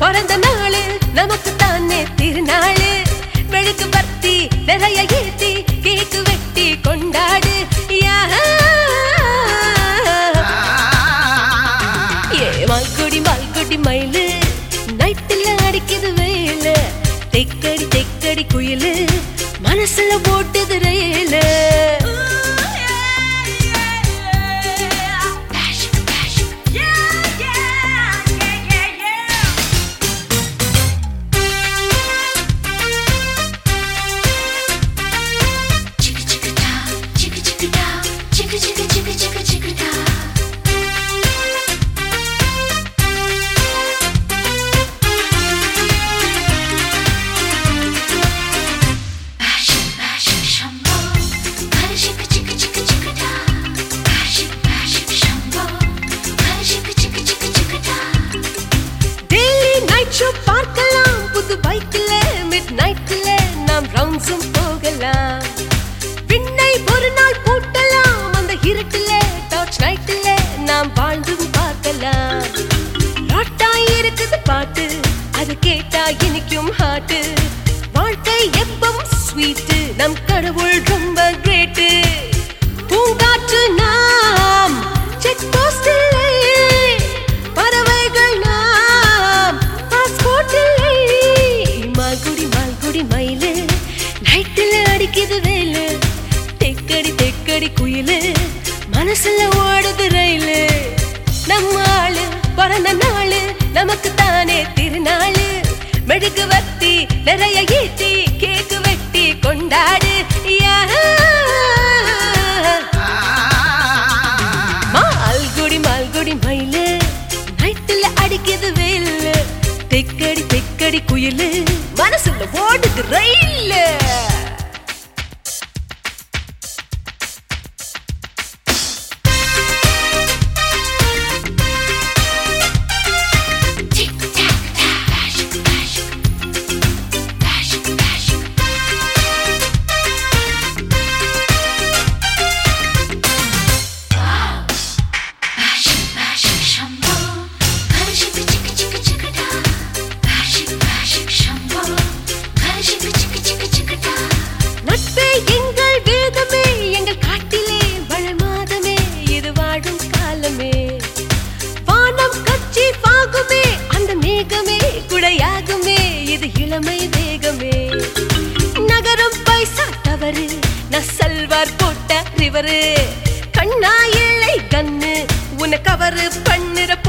பிறந்த நாளு நமக்கு தானே திருநாளு வெளுக்கு பத்தி நிறைய ஏத்தி கேக்கு வெட்டி கொண்டாடு யா. ஏ மால்குடி மால்குடி மயிலு நைட்டுல அடிக்குது வெயிலு தெக்கடி தெக்கடி குயிலு மனசுல போட்டுது ரயிலு டெய்லி நைட் ஷோ பார்க்கலாம் புது பைக்ல மிட் நைட்ல நாம் ரவுண்ட்ஸும் போகலாம் விண்ணை ஒரு நாள் பூட்டலாம் அந்த இருட்டுல டார்ச் நைட்ல நாம் வாழ்ந்தும் பார்க்கலாம் ராட்டா இருக்குது பாட்டு அது கேட்டா இனிக்கும் ஹாட்டு வாழ்க்கை எப்பவும் ஸ்வீட் நம் கடவுள் ரொம்ப கிரேட்டு பூங்காற்று நாம் செக் போஸ்ட் இல்லை பறவைகள் நாம் பாஸ்போர்ட் இல்லை மால்குடி மால்குடி மயிலு நைட்டுல அடிக்குது வேலு தெக்கடி தெக்கடி குயிலு மனசுல ஓடுது ரயிலு நம்ம ஆளு பிறந்த நாளு நமக்கு தானே திருநாளு மெழுகு வத்தி நிறைய ஈட்டி கேக்கு வெட்டி கொண்டாடு யா. மால்குடி மால்குடி மயிலு நைட்டுல அடிக்குது வெயிலு தெக்கடி தெக்கடி குயிலு மனசுல ஓடுது ரயிலு நட்பே எங்கள் வேதமே எங்கள் காட்டிலே மழை மாதமே இது வாழும் காலமே வானம் கட்சி பாகுமே அந்த மேகமே குடையாகுமே இது இளமை வேகமே நகரம் பைசா தவறு நசல்வார் போட்ட ரிவரு கண்ணா இல்லை கண்ணு உன கவரு பண்ணுற